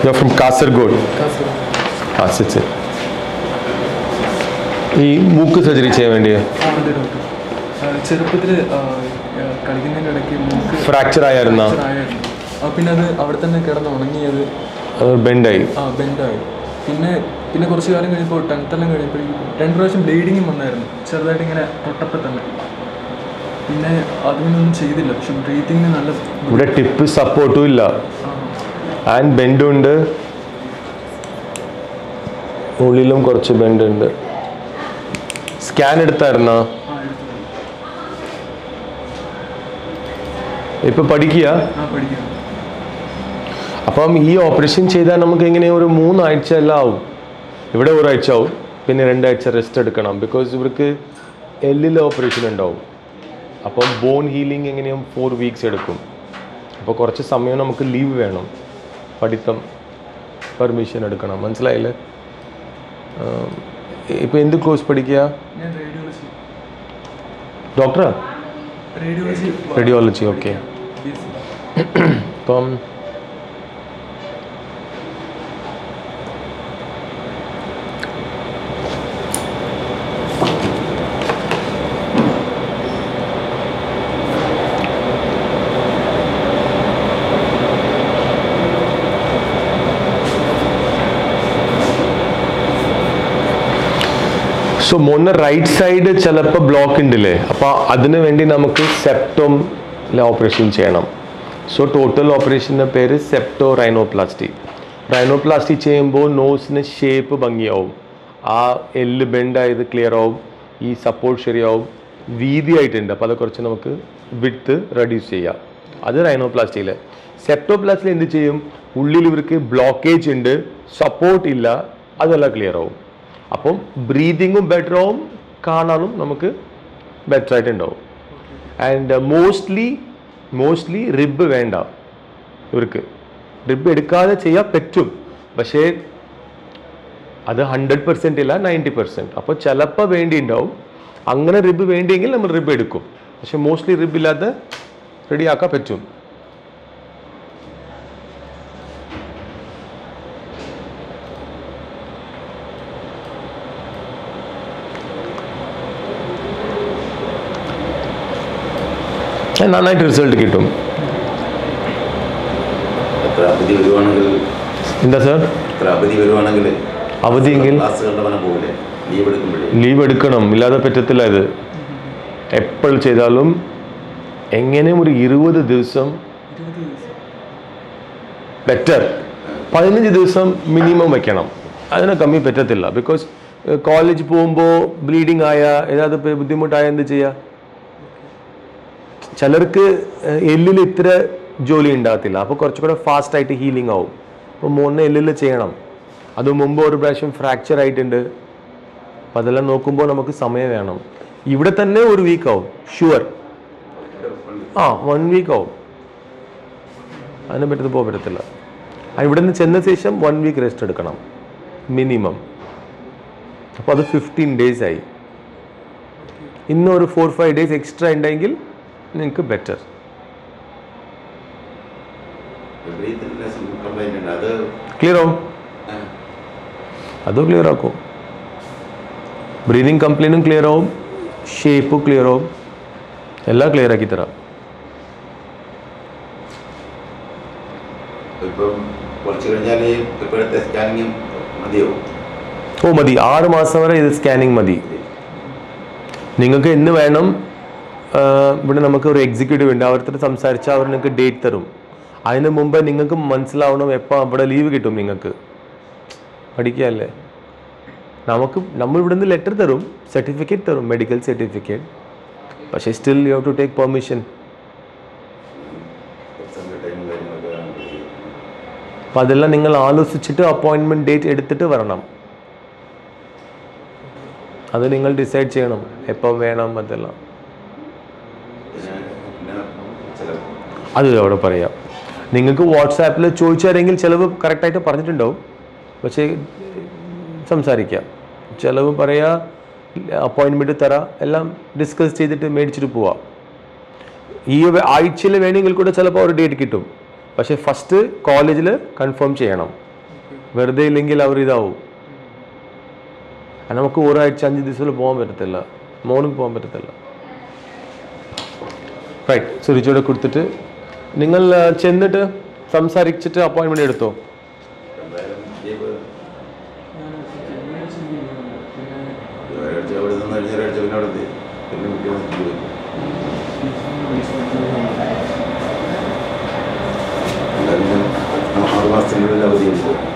You're from Kasaragod ആ sit, sit. ഈ മൂക്ക് സർജറി ചെയ്യാൻ വേണ്ടിയ ആ അതെ ഡോക്ടർ ചെറുപ്പത്തിൽ കളിക്കുന്നതിൻ്റെ ഇടയ്ക്ക് മൂക്ക് ഫ്രാക്ചർ ആയിരുന്ന fracture ആയിരുന്നു ആ, പിന്നെ അത് അവിടെ തന്നെ കിടന്ന് ഉണങ്ങിയത് ബെൻഡായി ആ ബെൻഡായി പിന്നെ പിന്നെ കുറച്ച് കാലം കഴിഞ്ഞപ്പോൾ ടെൻത്തെല്ലാം കഴിഞ്ഞപ്പോഴേക്കും രണ്ട് പ്രാവശ്യം ബ്ലീഡിങ്ങും വന്നായിരുന്നു ചെറുതായിട്ട് ഇങ്ങനെ തൊട്ടപ്പോൾ തന്നെ പിന്നെ അതിനൊന്നും ചെയ്തില്ല പക്ഷെ ബ്രീത്തിങ്ങിന് നല്ല ഇവിടെ ടിപ്പ് സപ്പോർട്ടും ഇല്ല ആൻഡ് ബെൻഡും ഉണ്ട് ഉള്ളിലും കുറച്ച് ബെൻഡ് ഉണ്ട് സ്കാൻ എടുത്തായിരുന്ന ആ എടുത്തു ഇപ്പൊ പഠിക്കുക ആ പഠിക്കണം അപ്പം ഈ ഓപ്പറേഷൻ ചെയ്താൽ നമുക്ക് എങ്ങനെ ഒരു മൂന്നാഴ്ച എല്ലാം ആവും ഇവിടെ ഒരാഴ്ച ആവും പിന്നെ രണ്ടാഴ്ച റെസ്റ്റ് എടുക്കണം ബിക്കോസ് ഇവർക്ക് എല്ലിൽ ഓപ്പറേഷൻ ഉണ്ടാവും അപ്പം ബോൺ ഹീലിംഗ് എങ്ങനെയും ഫോർ വീക്സ് എടുക്കും അപ്പോൾ കുറച്ച് സമയം നമുക്ക് ലീവ് വേണം പഠിത്തം പെർമിഷൻ എടുക്കണം മനസ്സിലായില്ലേ ഇപ്പോൾ എന്ത് കോഴ്സ് പഠിക്കുക ഞാൻ റേഡിയോളജി ഡോക്ടറാ radiology radiology okay B S C അപ്പം സോ മോന്ന റൈറ്റ് സൈഡ് ചിലപ്പോൾ ബ്ലോക്ക് ഉണ്ടല്ലേ അപ്പോൾ അതിന് വേണ്ടി നമുക്ക് സെപ്റ്റോം ഓപ്പറേഷൻ ചെയ്യണം സോ ടോട്ടൽ ഓപ്പറേഷൻ്റെ പേര് സെപ്റ്റോ റൈനോപ്ലാസ്റ്റി റൈനോപ്ലാസ്റ്റി ചെയ്യുമ്പോൾ നോസിന് ഷേപ്പ് ഭംഗിയാവും ആ എല്ല് ബെൻഡായത് ക്ലിയർ ആവും ഈ സപ്പോർട്ട് ശരിയാവും വീതിയായിട്ടുണ്ട് അപ്പോൾ അത് കുറച്ച് നമുക്ക് വിട്ട് റെഡ്യൂസ് ചെയ്യാം അത് റൈനോപ്ലാസ്റ്റിയിൽ സെപ്റ്റോപ്ലാസ്റ്റിൽ എന്ത് ചെയ്യും ഉള്ളിൽ ഇവർക്ക് ബ്ലോക്കേജ് ഉണ്ട് സപ്പോർട്ട് ഇല്ല അതെല്ലാം ക്ലിയർ ആവും അപ്പം ബ്രീതിങ്ങും ബെറ്റർ ആവും കാണാനും നമുക്ക് ബെറ്റർ ആയിട്ടുണ്ടാവും ആൻഡ് മോസ്റ്റ്ലി മോസ്റ്റ്ലി റിബ് വേണ്ട ഇവർക്ക് റിബ് എടുക്കാതെ ചെയ്യാൻ പറ്റും പക്ഷേ അത് ഹൺഡ്രഡ് പെർസെൻ്റ് ഇല്ല നയൻറ്റി പെർസെൻറ്റ് അപ്പോൾ ചിലപ്പോൾ വേണ്ടി ഉണ്ടാവും അങ്ങനെ റിബ് വേണ്ടിയെങ്കിൽ നമ്മൾ റിബ് എടുക്കും പക്ഷെ മോസ്റ്റ്ലി റിബ് ഇല്ലാതെ റെഡിയാക്കാൻ പറ്റും നന്നായിട്ട് റിസൾട്ട് കിട്ടും എത്ര അവധി വരുവാണെങ്കിൽ എന്താ സാർ എത്ര അവധി വരുവാണെങ്കിൽ അവധിയെങ്കിൽ ക്ലാസ് കണ്ടവനെ പോകില്ലേ ലീവ് എടുക്കുമ്പോഴേ ലീവ് എടുക്കണം ഇല്ലാതെ പറ്റത്തില്ല ഇത് എപ്പോൾ ചെയ്താലും എങ്ങനെയും ഒരു ഇരുപത് ദിവസം ഇരുപത് ദിവസം ബെറ്റർ പതിനഞ്ച് ദിവസം മിനിമം വെക്കണം അതിന് കമ്മി പറ്റത്തില്ല ബിക്കോസ് കോളേജ് പോകുമ്പോൾ ബ്ലീഡിങ് ആയ ഏതാണ്ട് ഇപ്പൊ ബുദ്ധിമുട്ടായ എന്ത് ചെയ്യുക ചിലർക്ക് ഏഹ്, എല്ലിൽ ഇത്ര ജോലി ഉണ്ടാകത്തില്ല അപ്പോൾ കുറച്ചുകൂടെ ഫാസ്റ്റ് ആയിട്ട് ഹീലിംഗ് ആവും അപ്പോൾ മൂന്ന് എല്ലിൽ ചെയ്യണം അത് മുമ്പ് ഒരു പ്രാവശ്യം ഫ്രാക്ചർ ആയിട്ടുണ്ട് അപ്പം അതെല്ലാം നോക്കുമ്പോൾ നമുക്ക് സമയം വേണം ഇവിടെ തന്നെ ഒരു വീക്ക് ആവും ഷുവർ ആ വൺ വീക്ക് ആവും അതിനെ പറ്റത്ത് പോകാൻ പറ്റത്തില്ല ആ ഇവിടെ നിന്ന് ചെന്ന ശേഷം വൺ വീക്ക് റെസ്റ്റ് എടുക്കണം മിനിമം അപ്പോൾ അത് ഫിഫ്റ്റീൻ ഡേയ്സ് ആയി ഇന്ന് ഒരു ഫോർ ഫൈവ് ഡേയ്സ് എക്സ്ട്രാ ഉണ്ടെങ്കിൽ നിങ്ങൾക്ക് ബെറ്റർ ബ്രീത്തിനെസ് കംപ്ലൈന്റ് ഉണ്ട് അത് ക്ലിയർ ആവും ആ, അതും ക്ലിയർ ആക്കും ബ്രീതിങ് കംപ്ലൈൻറ്റും ക്ലിയർ ആവും ഷേപ്പും ക്ലിയർ ആവും എല്ലാം ക്ലിയർ ആക്കി തരാം ഇപ്പം കുറച്ച് കഴിഞ്ഞാൽ ഇപ്പോഴത്തെ സ്കാനിങ്ങും മതിയാവും ഓ മതി ആറ് മാസം വരെ ഇത് സ്കാനിങ് മതി നിങ്ങൾക്ക് എന്ന് വേണം ആ, ഇവിടെ നമുക്ക് ഒരു എക്സിക്യൂട്ടീവ് ഉണ്ട് അവരുടെ സംസാരിച്ചാൽ അവർ നിങ്ങൾക്ക് ഡേറ്റ് തരും അതിന് മുമ്പ് നിങ്ങൾക്ക് മനസ്സിലാവണം എപ്പോൾ അവിടെ ലീവ് കിട്ടും നിങ്ങൾക്ക് പഠിക്കുകയല്ലേ നമുക്ക് നമ്മൾ ഇവിടുന്ന് ലെറ്റർ തരും സർട്ടിഫിക്കറ്റ് തരും മെഡിക്കൽ സർട്ടിഫിക്കറ്റ് പക്ഷേ still you have to take permission എക്സാമിൻ്റെ ടൈമും കാര്യങ്ങളൊക്കെ ആകുമ്പോഴത്തേക്കും അപ്പം അതെല്ലാം നിങ്ങൾ ആലോചിച്ചിട്ട് അപ്പോയിൻമെൻറ്റ് ഡേറ്റ് എടുത്തിട്ട് വരണം അത് നിങ്ങൾ ഡിസൈഡ് ചെയ്യണം എപ്പം വേണം അതെല്ലാം പിന്നെ പിന്നെ ചില അത് അവിടെ പറയാം നിങ്ങൾക്ക് വാട്സാപ്പിൽ ചോദിച്ചാരെങ്കിൽ ചിലവ് കറക്റ്റായിട്ട് പറഞ്ഞിട്ടുണ്ടാവും പക്ഷേ സംസാരിക്കാം ചിലവ് പറയാ അപ്പോയിൻമെൻറ്റ് തരാം എല്ലാം ഡിസ്കസ് ചെയ്തിട്ട് മേടിച്ചിട്ട് പോവാം ഈ ആഴ്ചയിൽ വേണമെങ്കിൽ കൂടെ ചിലപ്പോൾ ഒരു ഡേറ്റ് കിട്ടും പക്ഷേ ഫസ്റ്റ് കോളേജിൽ കൺഫേം ചെയ്യണം വെറുതെ ഇല്ലെങ്കിൽ അവർ ഇതാവും നമുക്ക് ഒരാഴ്ച അഞ്ച് ദിവസത്തിൽ പോകാൻ പറ്റത്തില്ല മോർണിംഗ് പോകാൻ പറ്റത്തില്ല റൈറ്റ് സോ റിച്ചോടെ കൊടുത്തിട്ട് നിങ്ങൾ ആ, ചെന്നിട്ട് സംസാരിച്ചിട്ട് അപ്പോയിൻമെന്റ് എടുത്തോ എന്തായാലും ദീപ് ഞാൻ ശനിയാഴ്ച leave ചെയ്യുന്നുണ്ട്. പിന്നെ ഒരാഴ്ച അവിടെ നിന്ന് കഴിഞ്ഞ ഒരാഴ്ച പിന്നെ അവിടെ എത്തി പിന്നെ കുട്ടി പോയി എന്തായാലും ആറ് മാസത്തിനുള്ളിൽ അവധി ഉണ്ട്